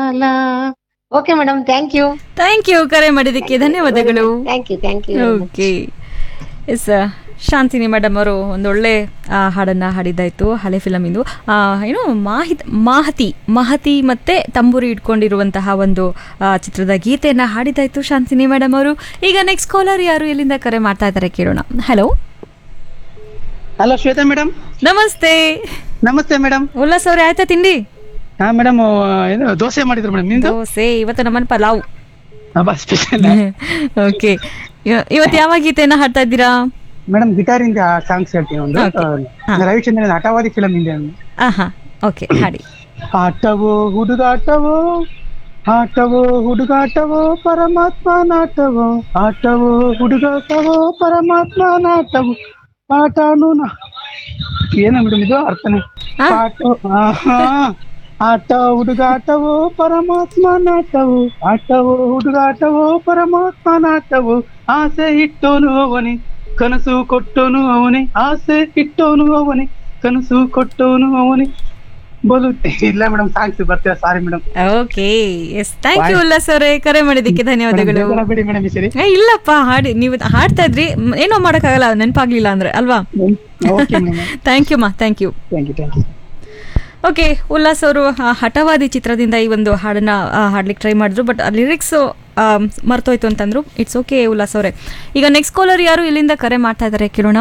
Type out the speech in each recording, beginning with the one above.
Law okay madam thank you thank you ಕರೆ ಮಾಡಿದ್ದಕ್ಕೆ ಧನ್ಯವಾದಗಳು thank you thank you okay yes Shantini madam ಅವರು ಒಂದೊಳ್ಳೆ ಆ, ಹಾಡನ್ನ ಹಾಡಿದ್ದಾಯ್ತು ಹಳೆ ಫಿಲಮ್ ಇಂದು ಆ, ಏನು ಮಾಹಿತ್ ಮಾಹತಿ ಮಹತಿ ಮತ್ತೆ ತಂಬೂರಿ ಇಟ್ಕೊಂಡಿರುವಂತಹ ಒಂದು ಆ, ಚಿತ್ರದ ಗೀತೆಯನ್ನ ಹಾಡಿದ್ದಾಯ್ತು ಶಾಂತಿನಿ ಮೇಡಮ್ ಅವರು ಈಗ ನೆಕ್ಸ್ಟ್ ಕಾಲರ್ ಯಾರು ಎಲ್ಲಿಂದ ಕರೆ ಮಾಡ್ತಾ ಇದ್ದಾರೆ ಕೇಳೋಣ ಹಲೋ ಹಲೋ ಶ್ವೇತಾ ಮೇಡಮ್ ನಮಸ್ತೆ ನಮಸ್ತೆ ಮೇಡಮ್ ಉಲ್ಲಾಸ್ ಅವ್ರೆ ಆಯ್ತಾ ತಿಂಡಿ ಹಾ ಮೇಡಮ್ ಏನು ದೋಸೆ ಮಾಡಿದ್ರು ಮೇಡಮ್ ನಿಮ್ದು ದೋಸೆ ಇವತ್ತು ನಮ್ಮನ್ ಪಲಾವ್ ಹಬ್ಬ ಸ್ಪೆಷಲ್ ಓಕೆ ಇವತ್ತು ಯಾವ ಗೀತೆಯನ್ನ ಹಾಡ್ತಾ ಇದ್ದೀರಾ ಮೇಡಮ್ ಗಿಟಾರಿಂದ ಸಾಂಗ್ಸ್ ಹೇಳ್ತೀನಿ ಒಂದು Okay. ಹಾ. ಆ, ರವಿಚಂದ್ರನ್ ಹಠವಾದಿ ಫಿಲಮ್ ಇಂದ ಆಹಾ ಓಕೆ ಹಾಡಿ ಆಟವೋ ಹುಡುಗಾಟವೋ ಆಟವೋ ಹುಡುಗಾಟವೋ ಪರಮಾತ್ಮ ನಾಟವೋ ಆಟವೋ ಹುಡುಗಾಟವೋ ಪರಮಾತ್ಮ ನಾಟವೋ ಆಟನು ನಾ- ಏನು ಮೇಡಮ್ ಇದು ಅರ್ಥನೇ ಹಾ? ಆಟ ಆಹಾ. ಆಟ ಹುಡುಗಾಟವೋ ಪರಮಾತ್ಮ ನಾಟವು ಆಟವೋ ಹುಡುಗಾಟವೋ ಪರಮಾತ್ಮ ನಾಟವು ಆಸೆ ಇಟ್ಟೋನು ಅವನೇ ಕನಸು ಕೊಟ್ಟೋನು ಅವನೇ ಆಸೆ ಇಟ್ಟೋನು ಅವನೇ ಕನಸು ಕೊಟ್ಟೋನು ಅವನೇ ಬೋದು ಇಲ್ಲ ಮೇಡಮ್ ಸಾಂಗ್ಸ್ ಬರ್ತೀರಾ sorry madam okay yes thank you Ullas ಅವರೇ ಕರೆ ಮಾಡಿದ್ದಕ್ಕೆ ಧನ್ಯವಾದಗಳು ಬೇಡಿ ಮೇಡಮ್ ಈ ಸರಿ ಏ, ಇಲ್ಲಪ್ಪ ಹಾಡಿ ನೀವು ಹಾಡ್ತಾ ಇದ್ರಿ ಮ್, ಏನೋ ಮಾಡೋಕ್ಕಾಗಲ್ಲ ನೆನಪಾಗ್ಲಿಲ್ಲ ಅಂದ್ರೆ ಅಲ್ವಾ ಓಕೆ ಮೇಡಮ್ ಥ್ಯಾಂಕ್ ಯು ಮಾ thank you thank you thank you okay Ullas ಅವರು ಆ, ಹಠವಾದಿ ಚಿತ್ರದಿಂದ ಈ ಒಂದು ಹಾಡನ್ನ ಆ, ಹಾಡ್ಲಿಕ್ಕೆ ಟ್ರೈ ಮಾಡಿದ್ರು ಬಟ್ ಲಿರಿಕ್ಸ್ ಮರ್ತೋಯ್ತು ಅಂತಂದ್ರು ಇಟ್ಸ್ ಓಕೆ ಉಲ್ಲಾಸ್ ಅವರೇ ಈಗ ನೆಕ್ಸ್ಟ್ ಕಾಲರ್ ಯಾರು ಇಲ್ಲಿಂದ ಕರೆ ಮಾಡ್ತಾ ಇದ್ದಾರೆ ಕೇಳೋಣ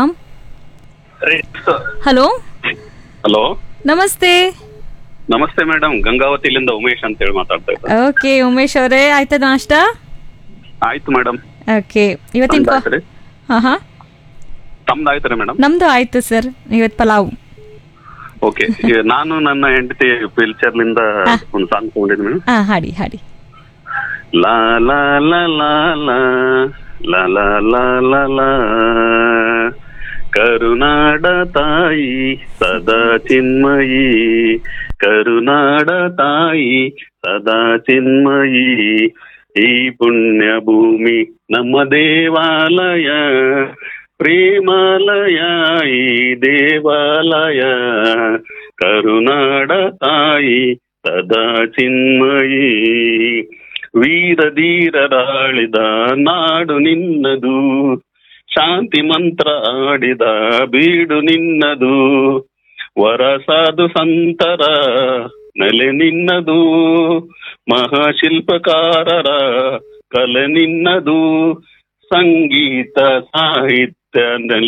ಹಲೋ ಹಲೋ ನಮಸ್ತೆ ನಮಸ್ತೆ ಮೇಡಮ್ ಗಂಗಾವತಿಲಿಂದ ಉಮೇಶ್ ಅಂತ ಹೇಳಿ ಮಾತಾಡ್ತಾ ಇದ್ದೆ ಓಕೆ ಉಮೇಶ್ ಅವರೇ ಆಯ್ತಾ ನಾಷ್ಟ ಆಯ್ತು ಮೇಡಮ್ ಓಕೆ ಇವತ್ತಿನ ಕಾ- ಆಯ್ತ್ರಿ ಹಾ ಹಾ ತಮ್ದು ಆಯ್ತ್ರಿ ಮೇಡಮ್ ನಮ್ದು ಆಯ್ತು ಸರ್ ಇವತ್ತು ಪಲಾವ್ ಓಕೆ ನಾನು ನನ್ನ ಹೆಂಡತಿ ಲಿಂದ ಒಂದು ಸಾಂಗ್ ತಗೊಂಡಿದ್ದೆ ಮೇಡಮ್ ಹಾ ಹಾಡಿ ಹಾಡಿ ಲಾ ಲಾ ಲಾ ಲಾ ಲಾ ಲಾ ಲಾ ಲಾ ಲಾ ಲಾ ಕರುನಾಡ ತಾಯಿ ಸದಾ ಚಿನ್ಮಯಿ ಕರುನಾಡ ತಾಯಿ ಸದಾ ಚಿನ್ಮಯಿ ಈ ಪುಣ್ಯ ಭೂಮಿ ನಮ್ಮ ದೇವಾಲಯ ಪ್ರೇಮಾಲಯ ಈ ದೇವಾಲಯ ಕರುನಾಡ ತಾಯಿ ಸದಾ ಚಿನ್ಮಯಿ ವೀರ ಧೀರರಾಳಿದ ನಾಡು ನಿನ್ನದು ಶಾಂತಿ ಮಂತ್ರ ಆಡಿದ ಬೀಡು ನಿನ್ನದು ವರ ಸಾಧು ಸಂತರ ನೆಲೆ ನಿನ್ನದು ಮಹಾಶಿಲ್ಪಕಾರರ ಕಲೆ ನಿನ್ನದು ಸಂಗೀತ ಸಾಹಿತ್ಯ ನೆಲೆ